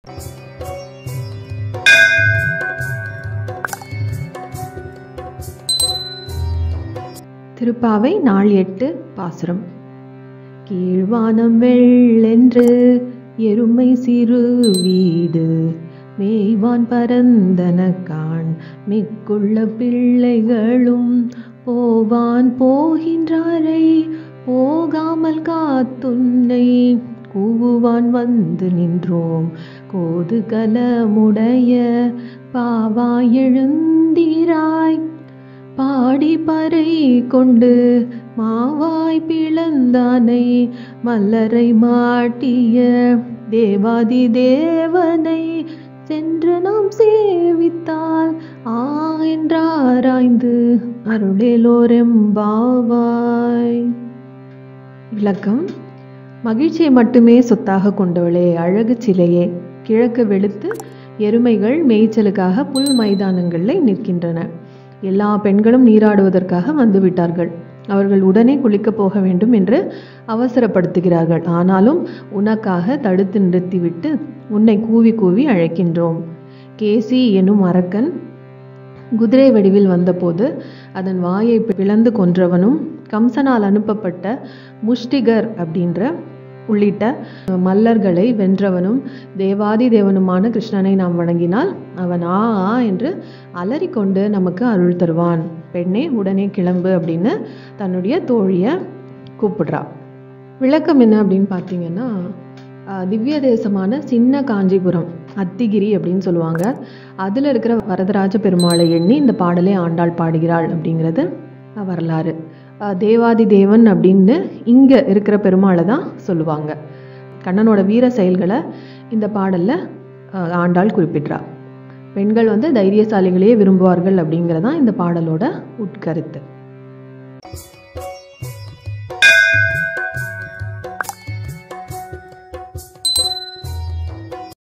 திருப்பாவை நாள் எட்டு பாசுரம் கீழ்வானம் வெள்ளென்று எருமை சிறு வீடு மேய்வான் பரந்தன காண் மிக்குள்ள பிள்ளைகளும் போவான் போகின்றாரை போகாமல் காத்துன்னை கூவுவான் வந்து நின்றோம் கோது கலமுடைய பாவாய் எழுந்திராய் பாடி பறை கொண்டு மாவாய் பிளந்தானை மல்லரை மாட்டிய தேவாதி தேவனை சென்று நாம் சேவித்தால் ஆ என்றாராய்ந்து அருளேலோரெம்பாவாய் விளக்கம் மகிழ்ச்சியை மட்டுமே சொத்தாக கொண்டவளே அழகு சிலையே கிழக்கு வெளுத்து எருமைகள் மேய்ச்சலுக்காக புல் மைதானங்களில் நிற்கின்றன எல்லா பெண்களும் நீராடுவதற்காக வந்து விட்டார்கள் அவர்கள் உடனே குளிக்கப் போக வேண்டும் என்று அவசரப்படுத்துகிறார்கள் ஆனாலும் உனக்காக தடுத்து நிறுத்திவிட்டு உன்னை கூவி கூவி அழைக்கின்றோம் கேசி எனும் அரக்கன் குதிரை வடிவில் வந்தபோது அதன் வாயை பிளந்து கொன்றவனும் கம்சனால் அனுப்பப்பட்ட முஷ்டிகர் அப்படின்ற உள்ளிட்ட மல்லர்களை வென்றவனும் தேவாதி தேவனுமான கிருஷ்ணனை நாம் வணங்கினால் அவன் ஆ ஆ என்று அலறிக்கொண்டு நமக்கு அருள் தருவான் பெண்ணே உடனே கிளம்பு அப்படின்னு தன்னுடைய தோழியை கூப்பிடுறா விளக்கம் என்ன அப்படின்னு பார்த்தீங்கன்னா திவ்ய தேசமான சின்ன காஞ்சிபுரம் அத்திகிரி அப்படின்னு சொல்லுவாங்க அதில் இருக்கிற வரதராஜ பெருமாளை எண்ணி இந்த பாடலை ஆண்டாள் பாடுகிறாள் அப்படிங்கிறது வரலாறு தேவாதி தேவன் அப்படின்னு இங்கே இருக்கிற பெருமாளை தான் சொல்லுவாங்க கண்ணனோட வீர செயல்களை இந்த பாடலில் ஆண்டாள் குறிப்பிட்றா பெண்கள் வந்து தைரியசாலிகளையே விரும்புவார்கள் அப்படிங்கிறதான் இந்த பாடலோட உட்கருத்து